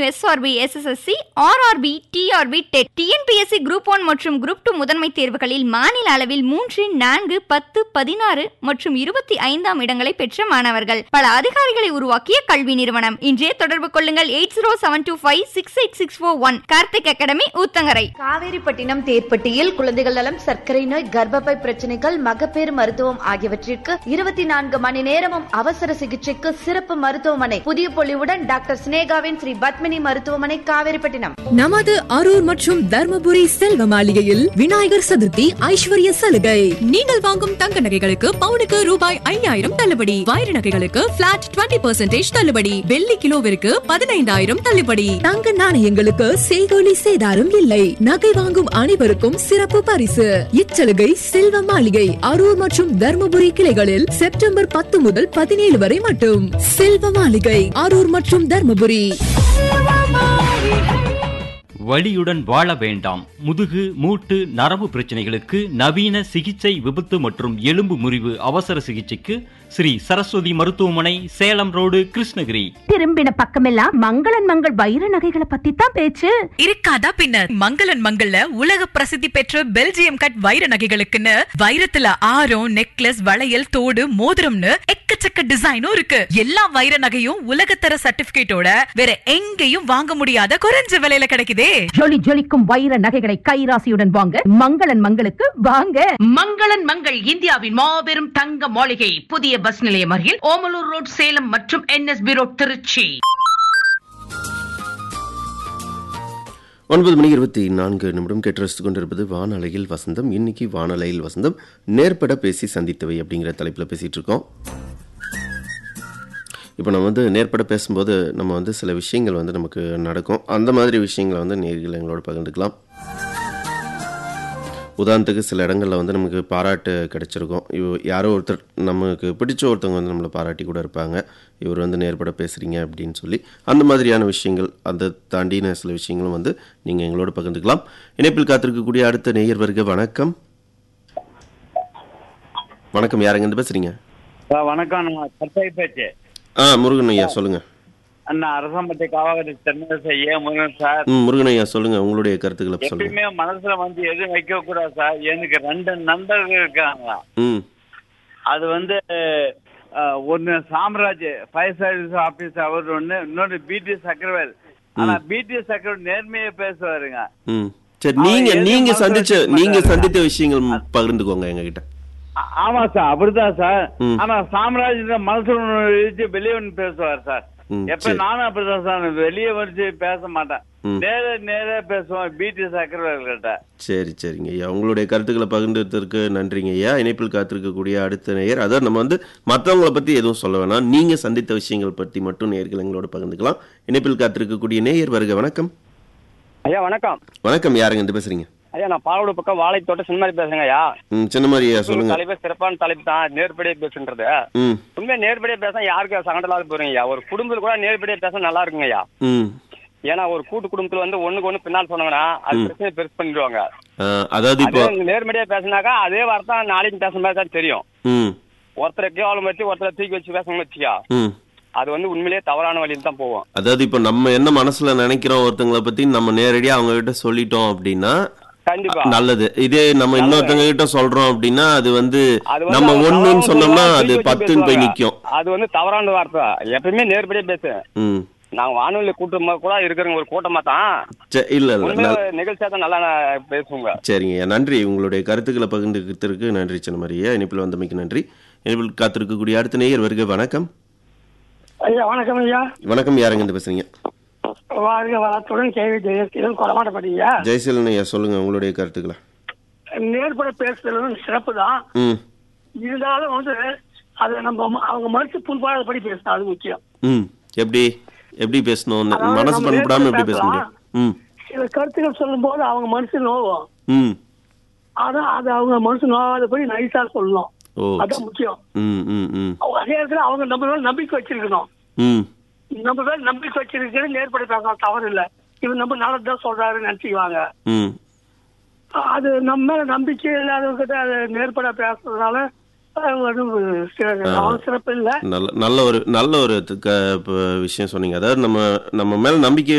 Revenue SRB SSSC RRB TRB TET TNPSC group one மற்றும் group two முதன்மை தேர்வுகளில் மாநில அளவில் மூன்று நான்கு பத்து பதினாறு மற்றும் இருபத்தி ஐந்தாம் இடங்களை பெற்ற மாணவர்கள் பல அதிகாரிகளை உருவாக்கிய கல்வி நிறுவனம் இன்றே தொடர்பு கொள்ளுங்கள் eight zero seven two five six eight six four one Karthik academy Uthangarai Kaveripattinam தேர்ப்பட்டியில் குழந்தைகள் நலம் சர்க்கரை நோய் கர்ப்பப்பை பிரச்சனைகள் மகப்பேறு மருத்துவம் ஆகியவற்றிற்கு இருபத்தி நான்கு மணி நேரமும் அவசர சிகிச்சைக்கு சிறப்பு மருத்துவமனை புதிய பொலிவுடன் டாக்டர் சினேகாவின் ஸ்ரீ பத்மினி மருத்துவமனை காவேரிப்பட்டினம் நமது அரூர் மற்றும் தர்மபுரி செல்வ மாளிகையில் விநாயகர் சதுர்த்தி ஐஸ்வர்ய சலுகை நீங்கள் வாங்கும் தங்க நகைகளுக்கு பவுனுக்கு ரூபாய் ஐயாயிரம் தள்ளுபடி வைர நகைகளுக்கு பிளாட் 20% தள்ளுபடி வெள்ளி கிலோவிற்கு பதினைந்தாயிரம் தள்ளுபடி தங்க நாணயங்களுக்கு செய்கோலி சேதாரம் இல்லை நகை வாங்கும் அனைவருக்கும் சிறப்பு பரிசு இச்சலுகை செல்வ மாளிகை அரூர் மற்றும் தர்மபுரி கிளைகளில் செப்டம்பர் பத்து முதல் பதினேழு வரை மட்டும் செல்வ மாளிகை அரூர் மற்றும் தர்மபுரி வலியுடன் வாழ வேண்டாம் முதுகு மூட்டு நரம்பு பிரச்சனைகளுக்கு நவீன சிகிச்சை விபத்து மற்றும் எலும்பு முறிவு அவசர சிகிச்சைக்கு ஸ்ரீ சரஸ்வதி மருத்துவமனை சேலம் ரோடு கிருஷ்ணகிரி திரும்பின பக்கமெல்லாம் மங்களன் மங்கள் வைர நகைகளை பத்தி தான் பேச்சு இருக்காதா பின்ன மங்களன் மங்கள்ல உலக பிரசித்தி பெற்ற பெல்ஜியம் கட் வைர நகைகளுக்குன்னு வைரத்துல ஆரம் நெக்லஸ் வளையல் தோடு மோதிரம்னு எக்கச்சக்க டிசைனும் இருக்கு எல்லா வைர நகையும் உலகத்தர சர்டிபிகேட்டோட வேற எங்கேயும் வாங்க முடியாத குறைஞ்ச விலையில கிடைக்குதே ஜொலி ஜொலிக்கும் வைர நகைகளை கைராசியுடன் வாங்க மங்களன் மங்களுக்கு வாங்க மங்களன் மங்கள் இந்தியாவின் மாபெரும் தங்க மாளிகை புதிய பஸ் நிலையம் அருகில் ஓமலூர் ரோட் சேலம் மற்றும் என்எஸ்பி ரோட் திருச்சி ஒன்பது மணி இருபத்தி நான்கு நிமிடம் கேட்டு ரசித்துக் கொண்டிருப்பது வானலையில் வசந்தம் இன்னைக்கு வானலையில் வசந்தம் நேர்பட பேசி சந்தித்தவை அப்படிங்கிற தலைப்பில் பேசிட்டு இருக்கோம் இப்போ நம்ம வந்து நேர்பட பேசும்போது நம்ம வந்து சில விஷயங்கள் வந்து நமக்கு நடக்கும் அந்த மாதிரி விஷயங்களை வந்து நேர்கள் எங்களோட பகிர்ந்துக்கலாம் உதாரணத்துக்கு சில இடங்களில் வந்து நமக்கு பாராட்டு கிடைச்சிருக்கும் இவ யாரோ ஒருத்தர் நமக்கு பிடிச்ச ஒருத்தவங்க வந்து நம்மளை பாராட்டி கூட இருப்பாங்க இவர் வந்து நேர்பட பேசுகிறீங்க அப்படின்னு சொல்லி அந்த மாதிரியான விஷயங்கள் அதை தாண்டின சில விஷயங்களும் வந்து நீங்கள் எங்களோட பகிர்ந்துக்கலாம் இணைப்பில் காத்திருக்கக்கூடிய அடுத்த நேயர் வருக வணக்கம் வணக்கம் யாருங்க இருந்து பேசுகிறீங்க சார் வணக்கம் நான் கட்டாய் பேச்சு ஆ முருகன் ஐயா சொல்லுங்கள் நான் அரசம்பட்டி காவாகரி சென்னை சார் ஏ முருகன் சார் ம் முருகன் ஐயா சொல்லுங்கள் உங்களுடைய கருத்துக்களை சொல்லுங்கள் எப்பயுமே மனசுல வந்து எதுவும் வைக்க கூடாது சார் எனக்கு ரெண்டு நண்பர்கள் இருக்காங்க ம் அது வந்து அஹ், ஒன்னு சாம்ராஜ் ஃபயர் சர்வீஸ் ஆபீஸ் அவர் ஒண்ணு இன்னொரு பிடி சக்கரவேல் ஆனா பிடி சக்கரவேல் நேர்மையா பேசுவாருங்க ம் சரி அவன் நீங்க எதுவும் நீங்க மனசுல சந்திச்ச வச்சுக்க நீங்க மாட்டாருங்க. சந்தித்த விஷயங்கள் ம், பகிர்ந்துக்கோங்க எங்ககிட்ட ஆ- ஆமா சார் அப்படிதான் சார் ம். ஆனா சாம்ராஜ் மனசுல ஒண்ணு வச்சு வெளியே ஒண்ணு பேசுவார் சார் ம், எப்ப சரி. நானும் அப்படிதான் சார் வெளியே வச்சு பேச மாட்டேன் ம். நேர நேரா பேசுவேன் பிடி சக்கரவர்கிட்ட சரி சரிங்க ஐயா உங்களுடைய கருத்துக்களை பகிர்ந்ததற்கு நன்றிங்க ஐயா இணைப்பில் காத்திருக்கக்கூடிய அடுத்த நேயர் அதாவது நம்ம வந்து மற்றவங்களை பற்றி எதுவும் சொல்ல வேணாம் நீங்கள் சந்தித்த விஷயங்கள் பற்றி மட்டும் நேயர்கள் எங்களோட பகிர்ந்துக்கலாம் இணைப்பில் காத்திருக்கக்கூடிய நேயர் வருக வணக்கம் ஐயா வணக்கம் வணக்கம் யாருங்க இருந்து பேசுறீங்க ஐயா நான் பாலோடு பக்கம் வாழைத்தோட்ட சின்னமாரி பேசுறேங்க ஐயா ம் சின்ன மாதிரி ஐயா சொல்லுங்க தலைப்பு சிறப்பான தலைப்பு தான் நேர்படியா பேசுன்றது ம் உண்மையா நேர்படியா பேச யாருக்கு சங்கடம் இல்லாத போறீங்க ஐயா ஒரு குடும்பத்தில் கூட நேர்படியா பேச நல்லா இருக்குங்க ஐயா ம் ஏன்னா ஒரு கூட்டு குடும்பத்துல வந்து ஒண்ணுக்கு ஒண்ணு பின்னால் சொன்னாங்கன்னா அது பிரச்சனை பெருசு பண்ணிடுவாங்க ஆ, அதாவது இப்போ அதே நேர்மடியா பேசினாக்கா அதே வார்த்தை நாளைக்கு பேசுற மாதிரி தான் தெரியும் ம் ஒருத்தரை கேவலம் வச்சு ஒருத்தரை தூக்கி வச்சு பேசணும்னு வச்சுக்கா ம் அது வந்து உண்மையிலேயே தவறான வழியில் தான் போவோம் அதாவது இப்போ நம்ம என்ன மனசுல நினைக்கிறோம் ஒருத்தங்களை பத்தி நம்ம நேரடியா அவங்க கிட்ட சொல்லிட்டோம் அப்படின்னா கண்டிப்பா நல்லது இதே நம்ம இன்னொருத்தங்க கிட்ட சொல்றோம் அப்படின்னா அது வந்து அது வந்து நம்ம அவங்க ஒண்ணுன்னு தவறான சொன்னோம்னா சொல்லுவாங்க, அது தூக்கி வச்சு பத்துன்னு போய் பேசுவாங்க. நிக்கும் அது வந்து தவறான வார்த்தை எப்பயுமே நேர்படியா பேசு ம் நாங்க வானொலி கூட்டமா கூட இருக்கிறவங்க ஒரு கூட்டமா தான் சரி, இல்ல இல்ல உண்மையா நல்- நிகழ்ச்சியா தான் நல்லா நான் பேசுவோங்க சரிங்க ஐயா, நன்றி உங்களுடைய கருத்துக்களை பகிர்ந்துக்கிறதுக்கு நன்றி சின்னமரியா இணைப்பில் வந்தமைக்கு நன்றி இணைப்பில் காத்திருக்கக்கூடிய அடுத்த நேயர் வருக வணக்கம் ஐயா வணக்கம் ஐயா வணக்கம் யாருங்க இருந்து பேசுறீங்க வாழ்க வளத்துடன் கேள்வி ஜெயஸ்கீரன் கொடமாட்டப்பட்டீங்க ஜெயசீலன் ஐயா சொல்லுங்க உங்களுடைய கருத்துக்களை நேர்பட பேசுறது சிறப்பு தான் ம் இருந்தாலும் வந்து அது நம்ம ம- அவங்க மனசு புண்பாடபடி பேசணும் அது முக்கியம் ம் எப்படி எப்படி பேசணும் அதாவது மனசு நம்ம பண்ணப்படாம நேர்ல எப்படி பேச முடியும் ம் சில கருத்துக்கள் சொல்லும்போது அவங்க மனசு நோவும் ம் ஆனா அது அவங்க மனசு நோவாதபடி நைஸா சொல்லணும் ஓ அதான் முக்கியம் ம் ம் ம் அவங்க அதே இடத்துல அவங்க நம்ம மேல நம்பிக்கை வச்சிருக்கணும் ம் நம்ம மேல நம்பிக்கை வச்சிருக்கிறது நேர்பட பேசலாம் தவறு இல்ல இவன் நம்ம நல்லதுதான் சொல்றாருன்னு நினைச்சுக்குவாங்க ம் அது நம்ம மேல நம்பிக்கை இல்லாதவங்கிட்ட அது நேர்பட பேசுறதுனால அவங்க வந்து சிற- அவன் சிறப்பு இல்லை நல்ல நல்ல ஒரு நல்ல ஒரு து- க- ப- விஷயம் சொன்னீங்க அதாவது நம்ம நம்ம மேல நம்பிக்கை